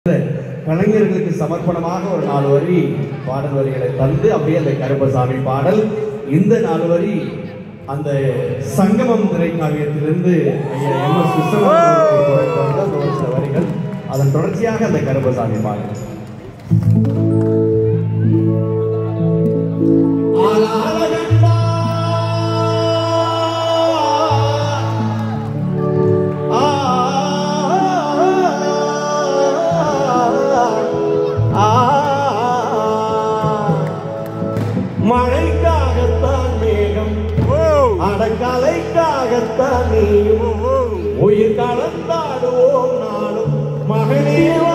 கலைஞர்களுக்கு சமர்ப்பணமாக ஒரு நாலு வரி பாடல் வரிகளை தந்து அப்படியே அந்த கருப்பசாமி பாடல் இந்த நாலு வரி அந்த சங்கமம் திரைக்காவியத்திலிருந்து ஐயா எம் எஸ் விஸ்வநாதன் அவர்கள் குறைத்து வந்த அந்த ஒரு சில வரிகள் அதன் தொடர்ச்சியாக அந்த கருப்பசாமி பாடல் மழைக்காகத்தான் மேகம் அடக்கலைக்காகத்தான் நீயும் உயிர் கலந்தாடுவோம் நாளும் மகனேவா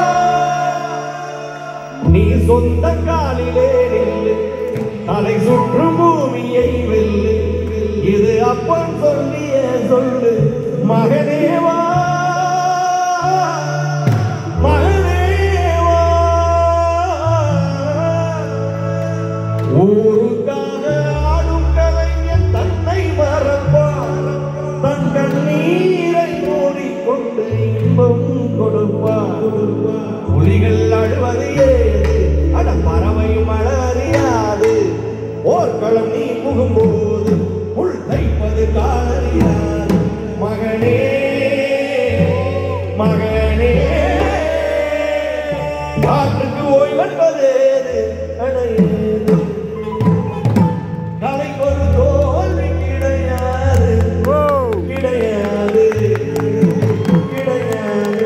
நீ சொந்த காலிலே நில்லு தலை சுற்றும் பூமியை வெல்லு இது அப்பன் சொல்லிய சொல்லு மகனேவா மகனேவா ஊருக்காக ஆடும் கலைஞன் தன்னை மறப்பார் தன் கண்ணீரை மூடிக்கொண்டு இன்பம் கொடுப்பார் புலிகள் அழுவது ஏது அட பறவை மழை அறியாது போர்க்களம் நீ புகும்போது உள் தைப்பது காலறியாது மகனே மகனே காற்றுக்கு ஓய்வென்பது ஏது அட ஏது கலைக்கு ஒரு தோல்வி கிடையாது கிடையாது கிடையாது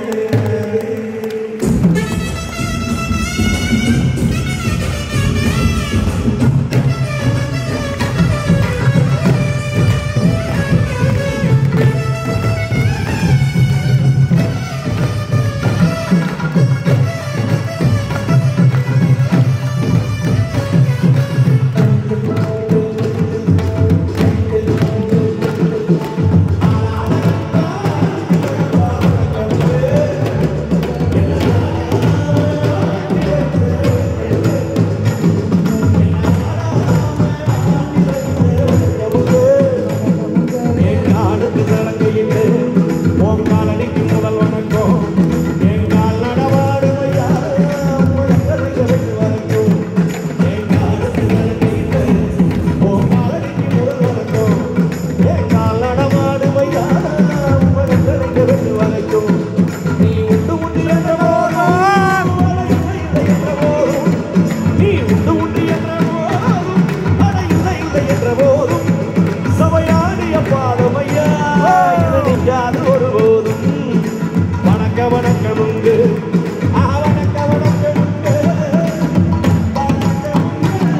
என் காலுக்கு சலங்கையிட்டு, உன் காலடிக்கு முதல் வணக்கம். என் கால் நடமாடுமையா, முழங்கரைகளுக்கு வரைக்கும். என் காலுக்கு சலங்கையிட்டு, உன் காலடிக்கு முதல் வணக்கம். என் கால் நடமாடுமையா, முழங்கரைகளுக்கு வரைக்கும். நீ உண்டு உண்டு என்ற போதும், இல்லை இல்லை என்ற போதும், நீ உண்டு உண்டு என்ற போதும், அட இல்லை இல்லை என்ற போதும் சபையாடிய பாதமையா நினைக்காது ஒருபோதும் வணக்க வணக்கம் உண்டு ஆ, வணக்க வணக்கம் உண்டு வணக்கம்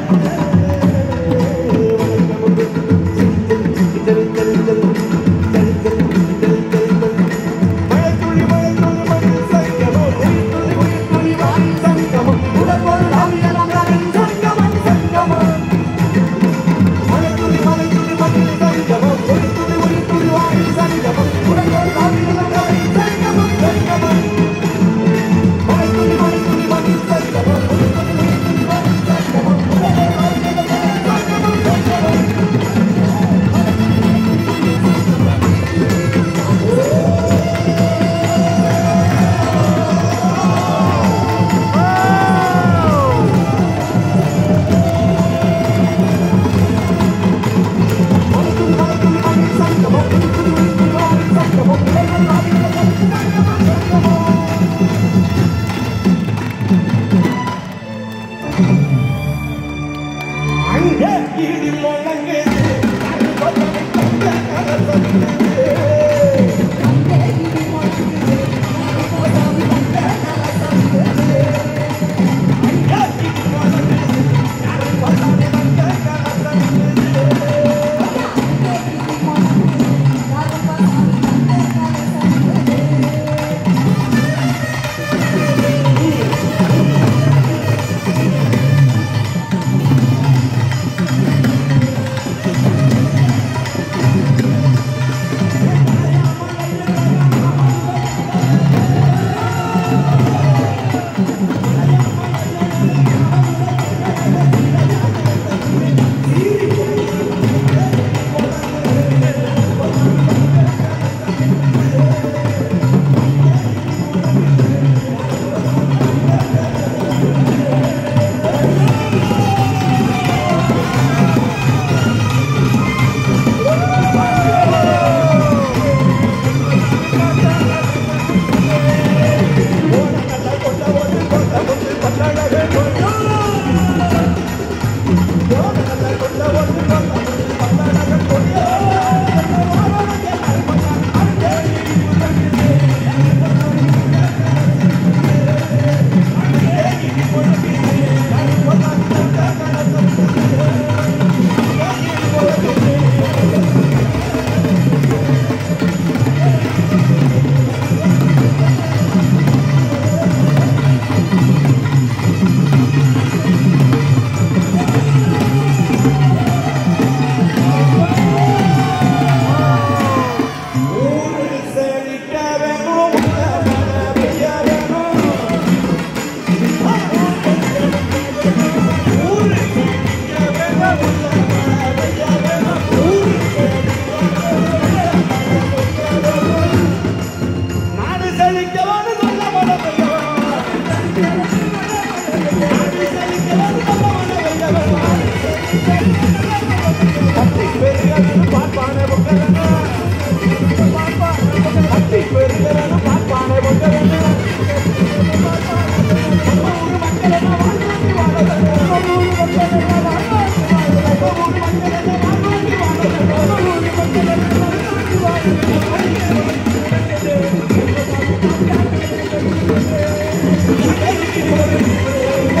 உண்டு. சரி, சரி, சரி, சரி, சரி, சரி, சரி, சரி. மழைத்துளி, மழைத்துளி, மணி சங்கமம், உயிர்த்துளி, உயிர்த்துளி, வாரி சங்கமம், உடற்பொருள் ஆவியெல்லாம் கரை சங்கமம், சங்கமம். மழைத்துளி, மழைத்துளி, மணி சங்கமம், உயிர்த்துளி, உயிர்த்துளி, வாரி சங்கமம், உடற்பொருள் ஆவியெல்லாம் கரை சங்கமம், சங்கமம். மழைத்துளி, மழைத்துளி, மணி சங்கமம், உயிர்த்துளி, உயிர்த்துளி, வாரி சங்கமம், உடற்பொருள் ஆவியெல்லாம் கரை சங்கமம், சங்கமம். அங்கே இடி முழங்குது அது கொத்தனை கொத்த கலசமிடுது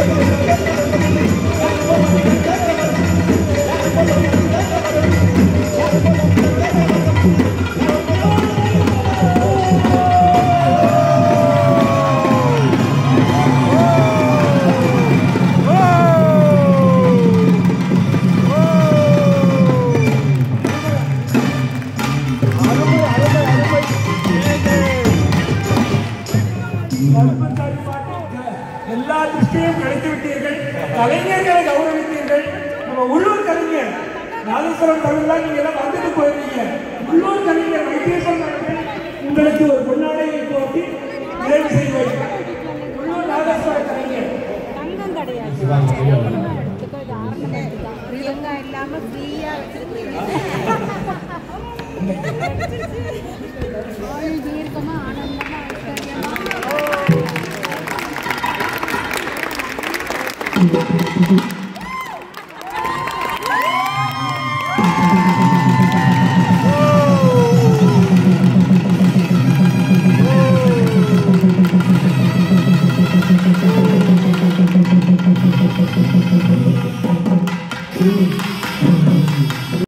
கருப்பசாமி பாட்டு எல்லா திருஷ்டியும் கிடைத்து விட்டீர்கள் கலைஞர்களை கௌரவித்தீர்கள் நம்ம உள்ளூர் கலைஞர் நாதேஸ்வரம் தமிழ்லாம் நீங்க எல்லாம் வந்துட்டு போயிருந்தீங்க உள்ளூர் கலைஞர் வைத்தீஸ்வரன் அவர்கள் உங்களுக்கு ஒரு பொன்னாடையை போட்டி நிறைவு செய்வார் உள்ளூர் நாதேஸ்வர கலைஞர் தங்கம் கிடையாது இதுக்கு இது ஆர்னமெண்ட் தான் பிரியங்கா இல்லாம ஃப்ரீயா வச்சிருக்கீங்க ஆயுள் தீர்க்கமா ஆனந்தமா ஐஸ்வர்யமா Thank